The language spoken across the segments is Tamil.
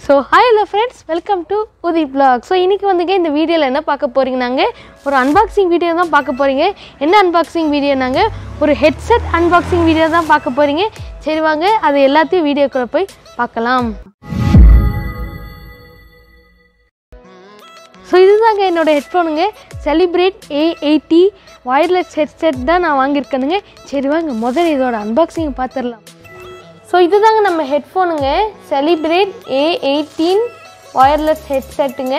so hi hello friends welcome to உதி vlog ஸோ இன்றைக்கி வந்துங்க இந்த வீடியோவில் என்ன பார்க்க போகிறீங்கன்னாங்க ஒரு அன்பாக்சிங் வீடியோ தான் பார்க்க போகிறீங்க என்ன அன்பாக்சிங் வீடியோனாங்க ஒரு ஹெட்செட் அன்பாக்சிங் வீடியோ தான் பார்க்க போகிறீங்க சரி வாங்க அது எல்லாத்தையும் வீடியோக்குள்ளே போய் பார்க்கலாம் ஸோ இதுதாங்க என்னோட ஹெட்ஃபோனுங்க celebrate A eighty wireless headset தான் நான் வாங்கியிருக்கேனுங்க சரி வாங்க முதல்ல இதோட அன்பாக்சிங் பார்த்துடலாம் ஸோ இதுதாங்க நம்ம ஹெட்ஃபோனுங்க செலிப்ரேட் ஏ எயிட்டீன் ஒயர்லெஸ் ஹெட்செட்டுங்க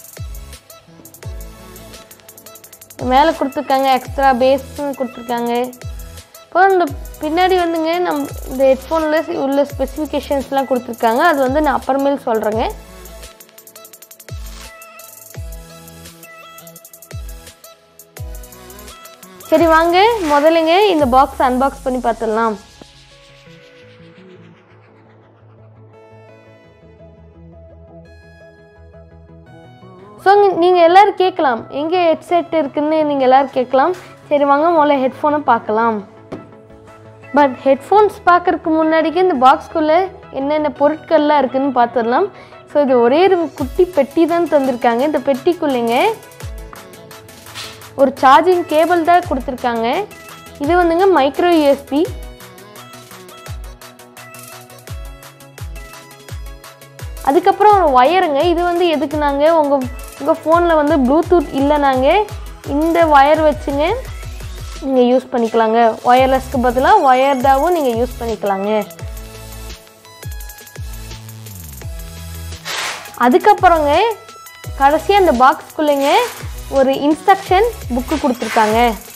மேலே கொடுத்துருக்காங்க எக்ஸ்ட்ரா பேஸ்னு கொடுத்துருக்காங்க இப்போ இந்த பின்னாடி வந்துங்க நம்ம இந்த ஹெட்ஃபோனில் உள்ள ஸ்பெசிஃபிகேஷன்ஸ்லாம் கொடுத்துருக்காங்க அது வந்து நான் அப்புறமேல் சொல்கிறேங்க சரி வாங்க முதல்லைங்க இந்த பாக்ஸ் அன்பாக்ஸ் பண்ணி பார்த்துடலாம் ஸோ நீங்கள் எல்லோரும் கேட்கலாம் எங்கே ஹெட்செட் இருக்குன்னு நீங்கள் எல்லோரும் கேட்கலாம் சரி வாங்க முதல்ல ஹெட்ஃபோனை பார்க்கலாம் பட் ஹெட்ஃபோன்ஸ் பார்க்கறதுக்கு முன்னாடிக்கு இந்த பாக்ஸ்குள்ளே என்னென்ன பொருட்கள்லாம் இருக்குதுன்னு பார்த்துடலாம் ஸோ இது ஒரே ஒரு குட்டி பெட்டி தான் தந்திருக்காங்க இந்த பெட்டிக்குள்ளேங்க ஒரு சார்ஜிங் கேபிள் தான் கொடுத்துருக்காங்க இது வந்துங்க மைக்ரோ யூஎஸ்பி அதுக்கப்புறம் ஒரு ஒயருங்க இது வந்து எதுக்குனாங்க உங்கள் உங்கள் ஃபோனில் வந்து ப்ளூடூத் இல்லைனாங்க இந்த ஒயர் வச்சுங்க நீங்கள் யூஸ் பண்ணிக்கலாங்க ஒயர்லெஸ்க்கு பதிலாக ஒயர்டாகவும் நீங்கள் யூஸ் பண்ணிக்கலாங்க அதுக்கப்புறங்க கடைசியாக அந்த பாக்ஸ்குள்ளேங்க ஒரு இன்ஸ்ட்ரக்ஷன் புக்கு கொடுத்துருக்காங்க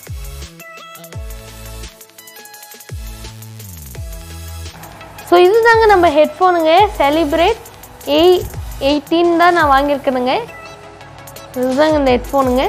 ஸோ இதுதாங்க நம்ம ஹெட்ஃபோனுங்க செலிப்ரேட் ஏ எயிட்டீன் தான் நான் வாங்கியிருக்கேனுங்க இதுதாங்க இந்த ஹெட்ஃபோனுங்க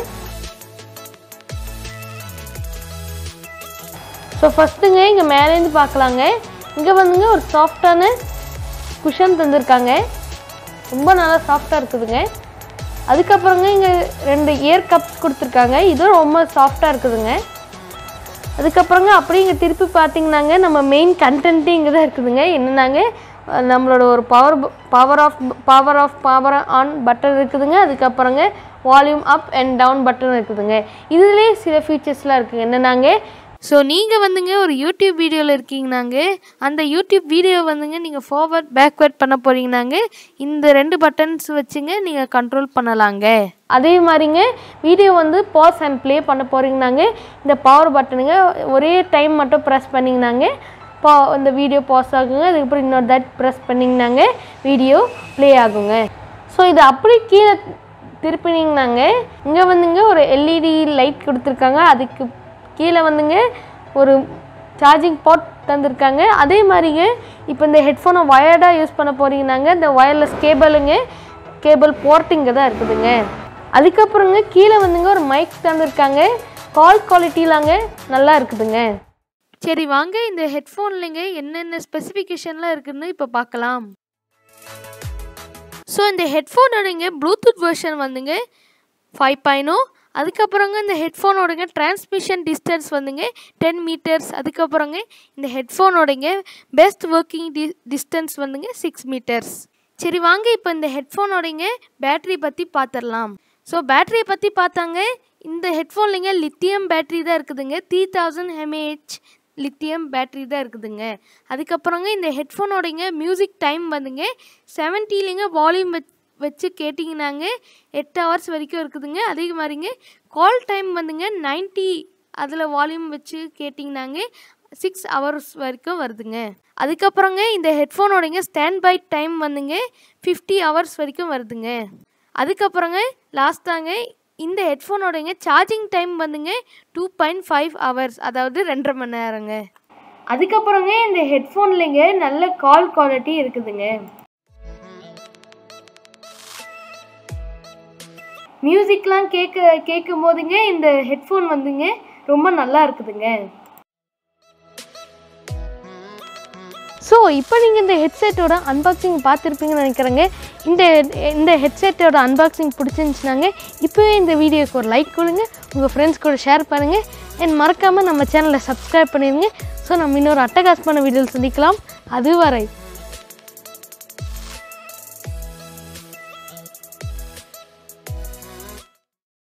ஸோ ஃபஸ்ட்டுங்க இங்கே மேலேருந்து பார்க்கலாங்க இங்கே வந்துங்க ஒரு சாஃப்டான குஷன் தந்திருக்காங்க ரொம்ப நல்லா சாஃப்டாக இருக்குதுங்க அதுக்கப்புறங்க இங்கே ரெண்டு இயர் கப்ஸ் கொடுத்துருக்காங்க இதுவும் ரொம்ப சாஃப்டாக இருக்குதுங்க அதுக்கப்புறங்க அப்படியே இங்கே திருப்பி பார்த்தீங்கன்னாங்க நம்ம மெயின் கண்டென்ட்டே இங்கே தான் இருக்குதுங்க என்னன்னாங்க அஹ் நம்மளோட ஒரு power power off power off power on button இருக்குதுங்க அதுக்கப்புறங்க volume up and down button இருக்குதுங்க இதுலேயே சில ஃபீச்சர்ஸ்லாம் இருக்குங்க என்னன்னாங்க ஸோ நீங்கள் வந்துங்க ஒரு யூடியூப் வீடியோவில் இருக்கீங்கனாங்க அந்த யூடியூப் வீடியோ வந்துங்க நீங்கள் ஃபார்வர்ட் பேக்வேர்ட் பண்ண போகிறீங்கனாங்க இந்த ரெண்டு பட்டன்ஸ் வச்சுங்க நீங்கள் கண்ட்ரோல் பண்ணலாங்க அதே மாதிரிங்க வீடியோ வந்து பாஸ் அண்ட் ப்ளே பண்ண போகிறீங்கனாங்க இந்த பவர் பட்டனுங்க ஒரே டைம் மட்டும் ப்ரெஸ் பண்ணிங்கனாங்க பா இந்த வீடியோ பாஸ் ஆகுங்க அதுக்கப்புறம் இன்னொரு தட் ப்ரெஸ் பண்ணிங்கனாங்க வீடியோ ப்ளே ஆகுங்க ஸோ இது அப்படி கீழே திருப்பினீங்கனாங்க இங்கே வந்துங்க ஒரு எல்இடி லைட் கொடுத்துருக்காங்க அதுக்கு கீழே வந்துங்க ஒரு சார்ஜிங் போர்ட் தந்திருக்காங்க அதே மாதிரிங்க இப்போ இந்த ஹெட்ஃபோனை ஒயர்டாக யூஸ் பண்ண போகிறீங்கன்னாங்க இந்த ஒயர்லெஸ் கேபிளுங்க கேபிள் போர்ட்டிங்க தான் இருக்குதுங்க அதுக்கப்புறங்க கீழே வந்துங்க ஒரு மைக் தந்திருக்காங்க கால் குவாலிட்டிலாங்க நல்லா இருக்குதுங்க சரி வாங்க இந்த ஹெட்ஃபோன்லங்க என்னென்ன ஸ்பெசிஃபிகேஷன்லாம் இருக்குதுன்னு இப்போ பார்க்கலாம் ஸோ இந்த ஹெட்ஃபோனோடங்க ப்ளூடூத் வெர்ஷன் வந்துங்க ஃபைவ் பாயினோ அதுக்கப்புறங்க இந்த ஹெட்ஃபோனோடங்க டிரான்ஸ்மிஷன் டிஸ்டன்ஸ் வந்துங்க டென் மீட்டர்ஸ் அதுக்கப்புறங்க இந்த ஹெட்ஃபோனோடங்க பெஸ்ட் ஒர்க்கிங் டி டிஸ்டன்ஸ் வந்துங்க சிக்ஸ் மீட்டர்ஸ் சரி வாங்க இப்போ இந்த ஹெட்ஃபோனோடங்க பேட்டரி பற்றி பார்த்துடலாம் ஸோ பேட்டரியை பற்றி பார்த்தாங்க இந்த ஹெட்ஃபோன்லிங்க லித்தியம் பேட்டரி தான் இருக்குதுங்க three thousand M A H lithium battery தான் இருக்குதுங்க அதுக்கப்புறங்க இந்த ஹெட்ஃபோனோடங்க மியூசிக் டைம் வந்துங்க செவன்ட்டிலிங்க வால்யூம் வச் வச்சு கேட்டிங்கனாங்க எட்டு ஹவர்ஸ் வரைக்கும் இருக்குதுங்க அதே மாதிரிங்க கால் டைம் வந்துங்க நைன்ட்டி அதில் வால்யூம் வச்சு கேட்டிங்கனாங்க சிக்ஸ் ஹவர்ஸ் வரைக்கும் வருதுங்க அதுக்கப்புறங்க இந்த ஹெட்ஃபோனோடங்க ஸ்டாண்ட் பை டைம் வந்துங்க ஃபிஃப்டி ஹவர்ஸ் வரைக்கும் வருதுங்க அதுக்கப்புறங்க லாஸ்ட்டாங்க இந்த ஹெட்ஃபோனோடங்க சார்ஜிங் டைம் வந்துங்க டூ பாயிண்ட் ஃபைவ் ஹவர்ஸ் அதாவது ரெண்டரை மணி நேரங்க அதுக்கப்புறங்க இந்த ஹெட்ஃபோன்லங்க நல்ல கால் குவாலிட்டி இருக்குதுங்க மியூசிக்லாம் கேட்க கேட்கும் போதுங்க இந்த ஹெட்ஃபோன் வந்துங்க ரொம்ப நல்லா இருக்குதுங்க ஸோ இப்போ நீங்கள் இந்த ஹெட்செட்டோட அன்பாக்சிங் பார்த்துருப்பீங்கன்னு நினைக்கிறேங்க இந்த இந்த ஹெட்செட்டோட அன்பாக்சிங் பிடிச்சிருந்துச்சுனாங்க இப்போவே இந்த வீடியோக்கு ஒரு லைக் கொடுங்க உங்கள் ஃப்ரெண்ட்ஸ் கூட ஷேர் பண்ணுங்கள் அண்ட் மறக்காமல் நம்ம சேனலை சப்ஸ்கிரைப் பண்ணிடுங்க ஸோ நம்ம இன்னொரு அட்டகாசமான வீடியோவில் சந்திக்கலாம் அதுவரை